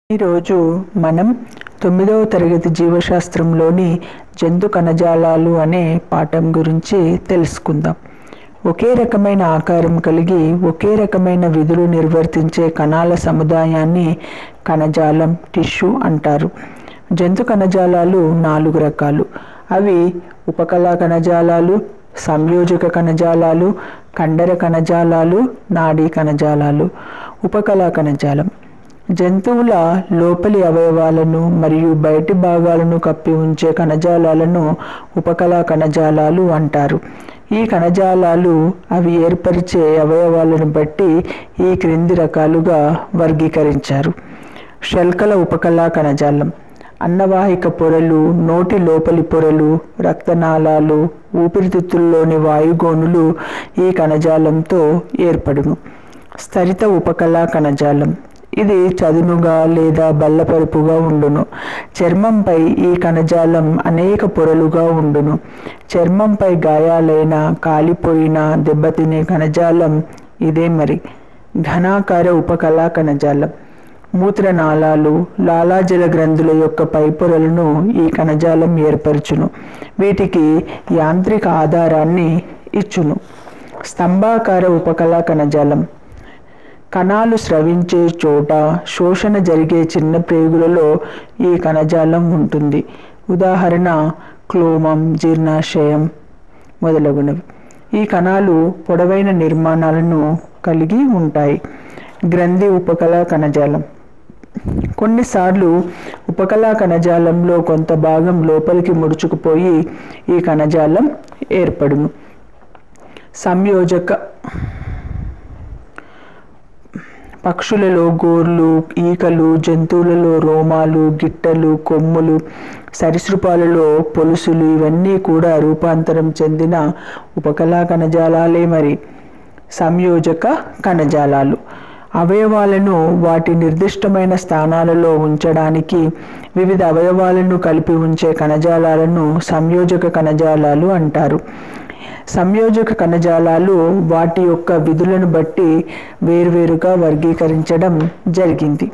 ఈరోజు మనం తొమ్మిదవ తరగతి జీవశాస్త్రంలోని జంతు కణజాలాలు అనే పాఠం గురించి తెలుసుకుందాం ఒకే రకమైన ఆకారం కలిగి ఒకే రకమైన విధులు నిర్వర్తించే కణాల సముదాయాన్ని కణజాలం టిష్యూ అంటారు జంతు కణజాలాలు నాలుగు రకాలు అవి ఉపకళా కణజాలాలు సంయోజక కణజాలాలు కండర కణజాలాలు నాడీ కణజాలాలు ఉపకళా కణజాలం జంతువుల లోపలి అవయవాలను మరియు బయటి భాగాలను కప్పి ఉంచే కణజాలాలను ఉపకళా కణజాలాలు అంటారు ఈ కణజాలాలు అవి ఏర్పరిచే అవయవాలను బట్టి ఈ క్రింది రకాలుగా వర్గీకరించారు శల్కల ఉపకళా కణజాలం అన్నవాహిక పొరలు నోటి లోపలి పొరలు రక్తనాళాలు ఊపిరితిత్తుల్లోని వాయుగోనులు ఈ కణజాలంతో ఏర్పడును స్థరిత ఉపకళా కణజాలం ఇది చదునుగా లేదా బల్లపరుపుగా ఉండును చర్మంపై ఈ కణజాలం అనేక పొరలుగా ఉండును చర్మంపై గాయాలైన కాలిపోయిన దెబ్బతినే కణజాలం ఇదే మరి ఘనాకార ఉపకళా కణజాలం మూత్రనాళాలు లాలాజల గ్రంథుల యొక్క పైపొరలను ఈ కణజాలం ఏర్పరచును వీటికి యాంత్రిక ఆధారాన్ని ఇచ్చును స్తంభాకార ఉపకళా కణజాలం కణాలు స్రవించే చోట శోషణ జరిగే చిన్న ప్రేగులలో ఈ కణజాలం ఉంటుంది ఉదాహరణ క్లోమం జీర్ణాశయం మొదలగునవి ఈ కణాలు పొడవైన నిర్మాణాలను కలిగి ఉంటాయి గ్రంథి ఉపకళా కణజాలం కొన్నిసార్లు ఉపకళా కణజాలంలో కొంత భాగం లోపలికి ముడుచుకుపోయి ఈ కణజాలం ఏర్పడును సంయోజక పక్షులలో గోర్లు ఈకలు జంతువులలో రోమాలు గిట్టలు కొమ్ములు సరీసృపాలలో పొలుసులు ఇవన్నీ కూడా రూపాంతరం చెందిన ఉపకళా కణజాలాలే మరి సంయోజక కణజాలాలు అవయవాలను వాటి నిర్దిష్టమైన స్థానాలలో ఉంచడానికి వివిధ అవయవాలను కలిపి ఉంచే కణజాలాలను సంయోజక కణజాలాలు అంటారు సంయోజక కణజాలాలు వాటి యొక్క విధులను బట్టి వేర్వేరుగా వర్గీకరించడం జరిగింది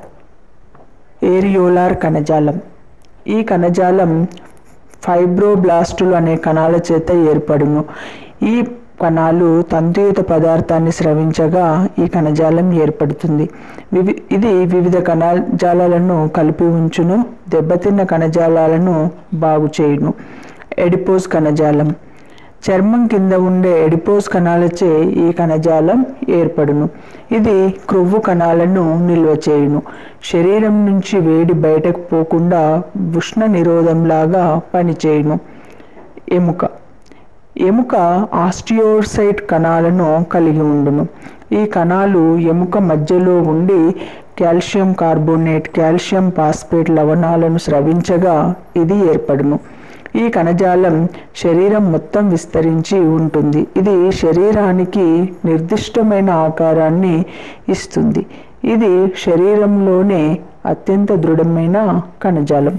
ఏరియోలార్ కణజాలం ఈ కణజాలం ఫైబ్రోబ్లాస్టులు అనే కణాల చేత ఏర్పడును ఈ కణాలు తంతుయుత పదార్థాన్ని స్రవించగా ఈ కణజాలం ఏర్పడుతుంది వివి ఇది వివిధ కణజాలాలను కలిపి ఉంచును దెబ్బతిన్న కణజాలాలను బాగు చేయును ఎడిపోస్ కణజాలం చర్మం కింద ఉండే ఎడిపోస్ కణాలచే ఈ కణజాలం ఏర్పడును ఇది క్రొవ్వు కణాలను నిల్వ చేయును శరీరం నుంచి వేడి బయటకు పోకుండా ఉష్ణ నిరోధంలాగా పనిచేయును ఎముక ఎముక ఆస్టియోసైట్ కణాలను కలిగి ఉండును ఈ కణాలు ఎముక మధ్యలో ఉండి కాల్షియం కార్బోనేట్ కాల్షియం పాస్పేట్ లవణాలను స్రవించగా ఇది ఏర్పడును ఈ కణజాలం శరీరం మొత్తం విస్తరించి ఉంటుంది ఇది శరీరానికి నిర్దిష్టమైన ఆకారాన్ని ఇస్తుంది ఇది శరీరంలోనే అత్యంత దృఢమైన కణజాలం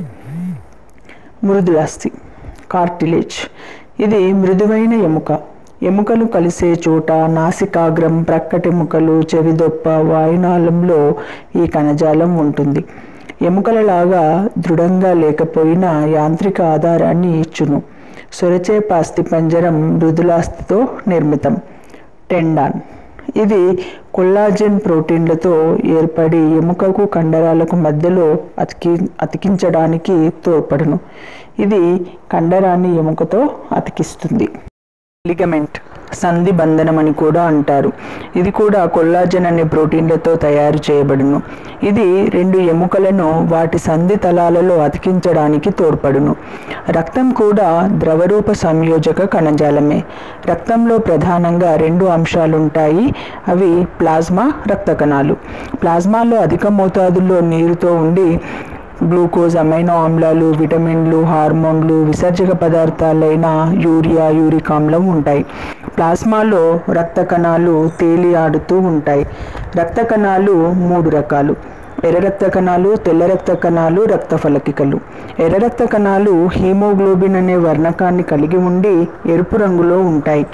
మృదులాస్థి కార్టిలేజ్ ఇది మృదువైన ఎముక ఎముకలు కలిసే చోట నాసికాగ్రం ప్రక్కటెముకలు చెవిదొప్ప వాయునాళంలో ఈ కణజాలం ఉంటుంది ఎముకలలాగా దృఢంగా లేకపోయినా యాంత్రిక ఆధారాన్ని ఇచ్చును సొరచేప అస్థిపంజరం మృదులాస్థితో నిర్మితం టెండాన్ ఇది కొల్లాజెన్ ప్రోటీన్లతో ఏర్పడి ఎముకకు కండరాలకు మధ్యలో అతికి అతికించడానికి తోడ్పడును ఇది కండరాన్ని ఎముకతో అతికిస్తుంది లిగమెంట్ సంధి బంధనం అని కూడా అంటారు ఇది కూడా కొల్లాజన్ అనే ప్రోటీన్లతో తయారు చేయబడును ఇది రెండు ఎముకలను వాటి సంధి తలాలలో అతికించడానికి తోడ్పడును రక్తం కూడా ద్రవరూప సంయోజక కణజాలమే రక్తంలో ప్రధానంగా రెండు అంశాలుంటాయి అవి ప్లాజ్మా రక్త కణాలు ప్లాజ్మాలో అధిక మోతాదుల్లో నీరుతో ఉండి గ్లూకోజ్ అమైనో ఆమ్లాలు విటమిన్లు హార్మోన్లు విసర్జక పదార్థాలైన యూరియా యూరిక్ ఆమ్లం ఉంటాయి ప్లాస్మాలో రక్త కణాలు తేలి ఆడుతూ ఉంటాయి రక్త కణాలు మూడు రకాలు ఎర్ర రక్త కణాలు తెల్ల రక్త కణాలు రక్త ఫలకికలు ఎర్ర రక్త కణాలు హీమోగ్లోబిన్ అనే వర్ణకాన్ని కలిగి ఉండి ఎరుపు రంగులో ఉంటాయి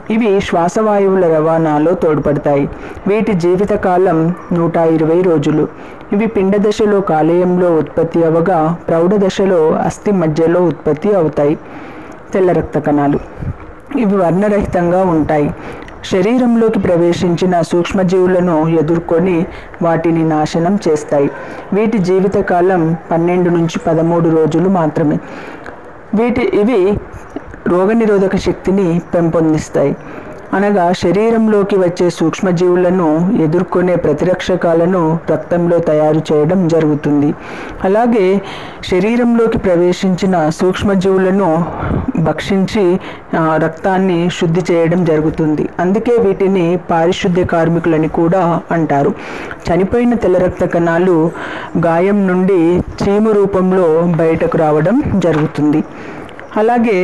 ఇవి శ్వాసవాయువుల రవాణాలో తోడ్పడతాయి వీటి జీవితకాలం నూట ఇరవై రోజులు ఇవి పిండ దశలో కాలేయంలో ఉత్పత్తి అవగా ప్రౌఢ దశలో అస్థి మధ్యలో ఉత్పత్తి అవుతాయి తెల్ల రక్త కణాలు ఇవి వర్ణరహితంగా ఉంటాయి శరీరంలోకి ప్రవేశించిన సూక్ష్మజీవులను ఎదుర్కొని వాటిని నాశనం చేస్తాయి వీటి జీవితకాలం పన్నెండు నుంచి పదమూడు రోజులు మాత్రమే వీటి ఇవి రోగనిరోధక శక్తిని పెంపొందిస్తాయి అనగా శరీరంలోకి వచ్చే సూక్ష్మజీవులను ఎదుర్కొనే ప్రతిరక్షకాలను రక్తంలో తయారు చేయడం జరుగుతుంది అలాగే శరీరంలోకి ప్రవేశించిన సూక్ష్మజీవులను భక్షించి ఆ, రక్తాన్ని శుద్ధి చేయడం జరుగుతుంది అందుకే వీటిని పారిశుద్ధ్య కార్మికులని కూడా అంటారు చనిపోయిన తెల్ల రక్త కణాలు గాయం నుండి చీము రూపంలో బయటకు రావడం జరుగుతుంది అలాగే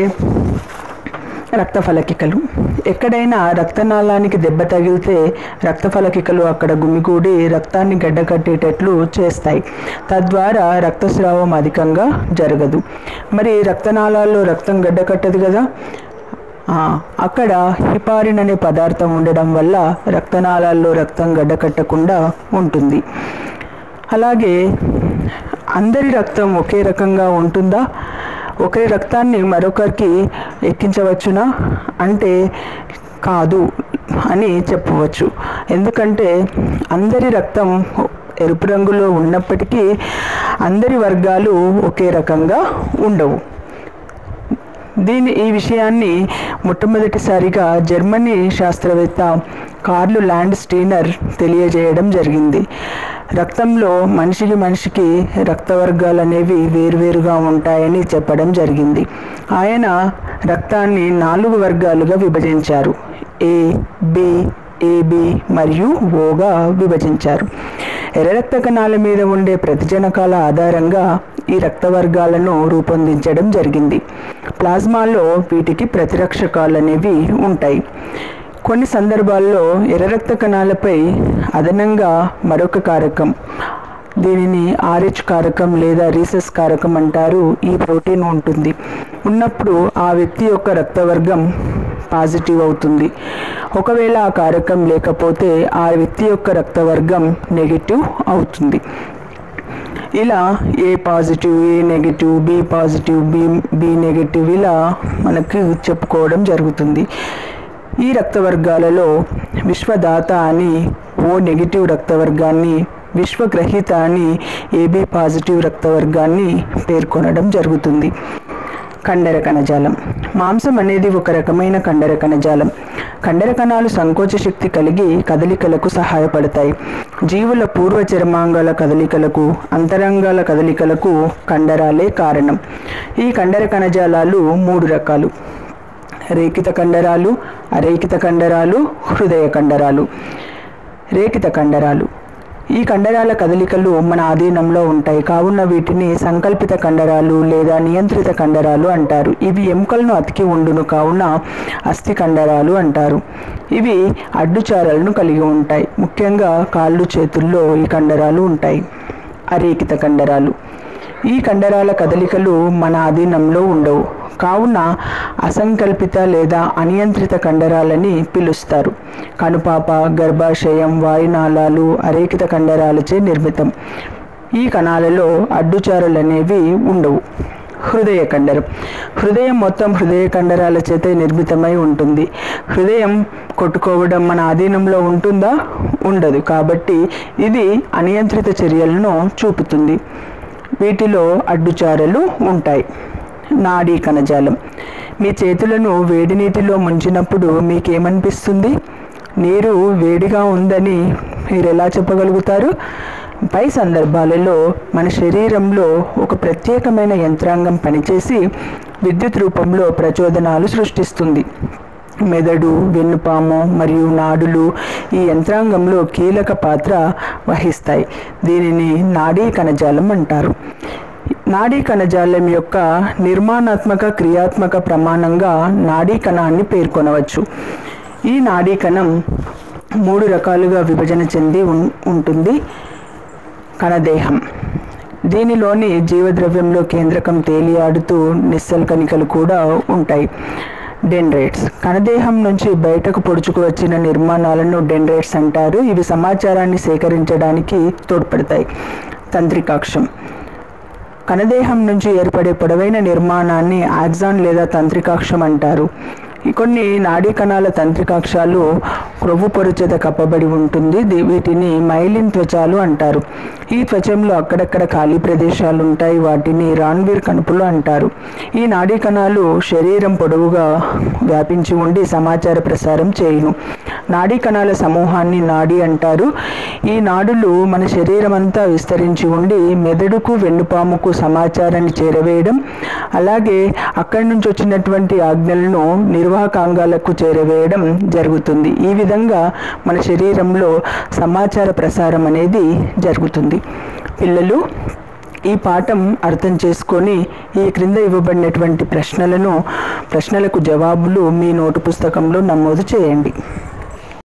రక్త ఫలకికలు ఎక్కడైనా రక్తనాళానికి దెబ్బ తగిలితే రక్త ఫలకికలు అక్కడ గుమిగూడి రక్తాన్ని గడ్డకట్టేటట్లు చేస్తాయి తద్వారా రక్తస్రావం అధికంగా జరగదు మరి రక్తనాళాల్లో రక్తం గడ్డకట్టదు కదా ఆ, అక్కడ హిపారిన్ అనే పదార్థం ఉండడం వల్ల రక్తనాళాల్లో రక్తం గడ్డకట్టకుండా ఉంటుంది అలాగే అందరి రక్తం ఒకే రకంగా ఉంటుందా ఒకరి రక్తాన్ని మరొకరికి ఎక్కించవచ్చునా అంటే కాదు అని చెప్పవచ్చు ఎందుకంటే అందరి రక్తం ఎరుపు రంగులో ఉన్నప్పటికీ అందరి వర్గాలు ఒకే రకంగా ఉండవు దీని ఈ విషయాన్ని మొట్టమొదటిసారిగా జర్మనీ శాస్త్రవేత్త కార్లు ల్యాండ్ స్టీనర్ తెలియజేయడం జరిగింది రక్తంలో మనిషికి మనిషికి రక్తవర్గాలు అనేవి వేరువేరుగా ఉంటాయని చెప్పడం జరిగింది ఆయన రక్తాన్ని నాలుగు వర్గాలుగా విభజించారు ఏ బి ఏబి మరియు ఓగా విభజించారు ఎర్ర రక్త కణాల మీద ఉండే ప్రతిజనకాల ఆధారంగా ఈ రక్త వర్గాలను రూపొందించడం జరిగింది ప్లాజ్మాలో వీటికి ప్రతిరక్షకాలు అనేవి ఉంటాయి కొన్ని సందర్భాల్లో ఎర్ర రక్త కణాలపై అదనంగా మరొక కారకం దీనిని ఆర్హెచ్ కారకం లేదా రీసెస్ కారకం అంటారు ఈ ప్రోటీన్ ఉంటుంది ఉన్నప్పుడు ఆ వ్యక్తి యొక్క రక్తవర్గం పాజిటివ్ అవుతుంది ఒకవేళ ఆ కారకం లేకపోతే ఆ వ్యక్తి యొక్క రక్తవర్గం నెగిటివ్ అవుతుంది ఇలా A positive A negative B positive B B negative ఇలా మనకు చెప్పుకోవడం జరుగుతుంది ఈ రక్తవర్గాలలో విశ్వదాత అని ఓ నెగిటివ్ రక్తవర్గాన్ని విశ్వగ్రహీత అని ఏబి పాజిటివ్ రక్తవర్గాన్ని పేర్కొనడం జరుగుతుంది కండర కణజాలం మాంసం అనేది ఒక రకమైన కండర కణజాలం కండర కణాలు సంకోచ శక్తి కలిగి కదలికలకు సహాయపడతాయి జీవుల పూర్వ చర్మాంగాల కదలికలకు అంతరంగాల కదలికలకు కండరాలే కారణం ఈ కండర కణజాలాలు మూడు రకాలు రేఖిత కండరాలు అరేఖిత కండరాలు హృదయ కండరాలు రేఖిత కండరాలు ఈ కండరాల కదలికలు మన ఆధీనంలో ఉంటాయి కావున వీటిని సంకల్పిత కండరాలు లేదా నియంత్రిత కండరాలు అంటారు ఇవి ఎముకలను అతికి ఉండును కావున అస్థి కండరాలు అంటారు ఇవి అడ్డుచారలను కలిగి ఉంటాయి ముఖ్యంగా కాళ్ళు చేతుల్లో ఈ కండరాలు ఉంటాయి అరేఖిత కండరాలు ఈ కండరాల కదలికలు మన అధీనంలో ఉండవు కావున అసంకల్పిత లేదా అనియంత్రిత కండరాలని పిలుస్తారు కనుపాప గర్భాశయం వాయునాళాలు అరేకిత కండరాలచే నిర్మితం ఈ కణాలలో అడ్డుచారులు అనేవి ఉండవు హృదయ కండరం హృదయం మొత్తం హృదయ కండరాల చేత నిర్మితమై ఉంటుంది హృదయం కొట్టుకోవడం మన ఆధీనంలో ఉంటుందా ఉండదు కాబట్టి ఇది అనియంత్రిత చర్యలను చూపుతుంది వీటిలో అడ్డుచారలు ఉంటాయి నాడీ కణజాలం మీ చేతులను వేడి నీటిలో ముంచినప్పుడు మీకేమనిపిస్తుంది నీరు వేడిగా ఉందని మీరు ఎలా చెప్పగలుగుతారు పై సందర్భాలలో మన శరీరంలో ఒక ప్రత్యేకమైన యంత్రాంగం పనిచేసి విద్యుత్ రూపంలో ప్రచోదనాలు సృష్టిస్తుంది మెదడు వెన్నుపాము మరియు నాడులు ఈ యంత్రాంగంలో కీలక పాత్ర వహిస్తాయి దీనిని నాడీ కణజాలం అంటారు నాడీ కణజాలం యొక్క నిర్మాణాత్మక క్రియాత్మక ప్రమాణంగా నాడీ కణాన్ని పేర్కొనవచ్చు ఈ నాడీ కణం మూడు రకాలుగా విభజన చెంది ఉం- ఉంటుంది కణదేహం దీనిలోని జీవద్రవ్యంలో కేంద్రకం తేలియాడుతూ నిస్సల్ కణికలు కూడా ఉంటాయి డెండ్రైట్స్ కణదేహం నుంచి బయటకు పొడుచుకు వచ్చిన నిర్మాణాలను డెండ్రైట్స్ అంటారు ఇవి సమాచారాన్ని సేకరించడానికి తోడ్పడతాయి తంత్రికాక్షం కణదేహం నుంచి ఏర్పడే పొడవైన నిర్మాణాన్ని ఆక్సాన్ లేదా తంత్రికాక్షం అంటారు ఈ కొన్ని నాడీ కణాల తంత్రికాక్షాలు క్రొవ్వు పొర చేత కప్పబడి ఉంటుంది ది- వీటిని మైలిన్ త్వచాలు అంటారు ఈ త్వచంలో అక్కడక్కడ ఖాళీ ప్రదేశాలు ఉంటాయి వాటిని రాన్వీర్ కణుపులు అంటారు ఈ నాడీ కణాలు శరీరం పొడవుగా వ్యాపించి ఉండి సమాచార ప్రసారం చేయును నాడీ కణాల సమూహాన్ని నాడి అంటారు ఈ నాడులు మన శరీరం అంతా విస్తరించి ఉండి మెదడుకు వెన్నుపాముకు సమాచారాన్ని చేరవేయడం అలాగే అక్కడి నుంచి వచ్చినటువంటి ఆజ్ఞలను నిర్వాహకాంగాలకు చేరవేయడం జరుగుతుంది ఈ విధంగా మన శరీరంలో సమాచార ప్రసారం అనేది జరుగుతుంది పిల్లలు ఈ పాఠం అర్థం చేసుకొని ఈ క్రింద ఇవ్వబడినటువంటి ప్రశ్నలను ప్రశ్నలకు జవాబులు మీ నోటు పుస్తకంలో నమోదు చేయండి